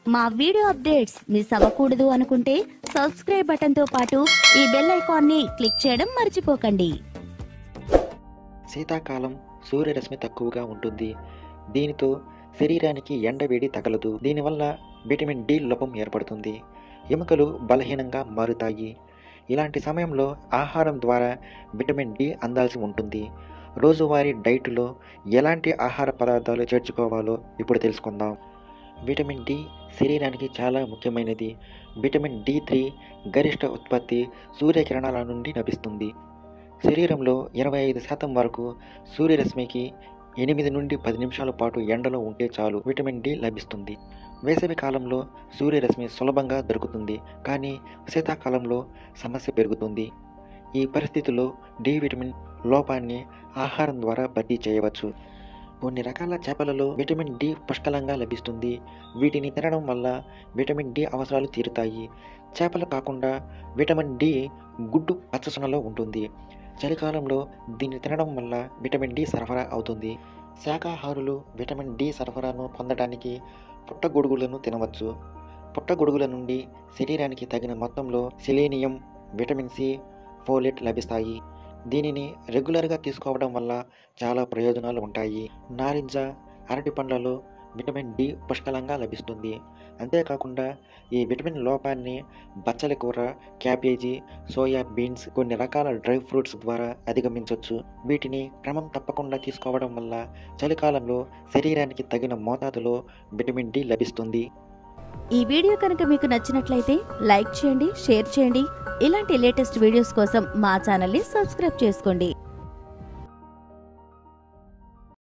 మా video updates miss అవ్వకూడదు అనుకుంటే సబ్స్క్రైబ్ బటన్తో పాటు ఈ బెల్ ఐకాన్ని క్లిక్ చేయడం మర్చిపోకండి శీతాకాలం సూర్యరశ్మి తక్కువగా ఉంటుంది దీనితో శరీరానికి ఎండవేడి తగలదు దీనివల్ల విటమిన్ డి లోపం ఏర్పడుతుంది ఎముకలు బలహీనంగా మారుతాయి ఇలాంటి సమయంలో ఆహారం ద్వారా విటమిన్ డి అందాల్సి ఉంటుంది రోజువారీ డైట్లో ఎలాంటి ఆహార పదార్థాలు చేర్చుకోవాలో ఇప్పుడు తెలుసుకుందాం విటమిన్ డి శరీరానికి చాలా ముఖ్యమైనది విటమిన్ డి త్రీ గరిష్ట ఉత్పత్తి సూర్యకిరణాల నుండి లభిస్తుంది శరీరంలో ఇరవై ఐదు శాతం వరకు సూర్యరశ్మికి ఎనిమిది నుండి పది నిమిషాల పాటు ఎండలో ఉంటే చాలు విటమిన్ డి లభిస్తుంది వేసవి కాలంలో సూర్యరశ్మి సులభంగా దొరుకుతుంది కానీ శీతాకాలంలో సమస్య పెరుగుతుంది ఈ పరిస్థితిలో డి విటమిన్ లోపాన్ని ఆహారం ద్వారా భర్తీ చేయవచ్చు కొన్ని రకాల చేపలలో విటమిన్ డి పుష్కలంగా లభిస్తుంది వీటిని తినడం వల్ల విటమిన్ డి అవసరాలు తీరుతాయి చేపలు కాకుండా విటమిన్ డి గుడ్డు పచ్చసొనలో ఉంటుంది చలికాలంలో దీన్ని తినడం వల్ల విటమిన్ డి సరఫరా అవుతుంది శాకాహారులు విటమిన్ డి సరఫరాను పొందడానికి పుట్టగొడుగులను తినవచ్చు పుట్టగొడుగుల నుండి శరీరానికి తగిన మొత్తంలో సెలీనియం విటమిన్ సి ఫోలేట్ లభిస్తాయి దీనిని రెగ్యులర్గా తీసుకోవడం వల్ల చాలా ప్రయోజనాలు ఉంటాయి నారింజ అరటి పండ్లలో విటమిన్ డి పుష్కలంగా లభిస్తుంది అంతేకాకుండా ఈ విటమిన్ లోపాన్ని బచ్చలి కూర క్యాబేజీ సోయా బీన్స్ కొన్ని రకాల డ్రై ఫ్రూట్స్ ద్వారా అధిగమించవచ్చు వీటిని క్రమం తప్పకుండా తీసుకోవడం వల్ల చలికాలంలో శరీరానికి తగిన మోతాదులో విటమిన్ డి లభిస్తుంది ఈ వీడియో కనుక మీకు నచ్చినట్లయితే లైక్ చేయండి షేర్ చేయండి ఇలాంటి లేటెస్ట్ వీడియోస్ కోసం మా ఛానల్ని సబ్స్క్రైబ్ చేసుకోండి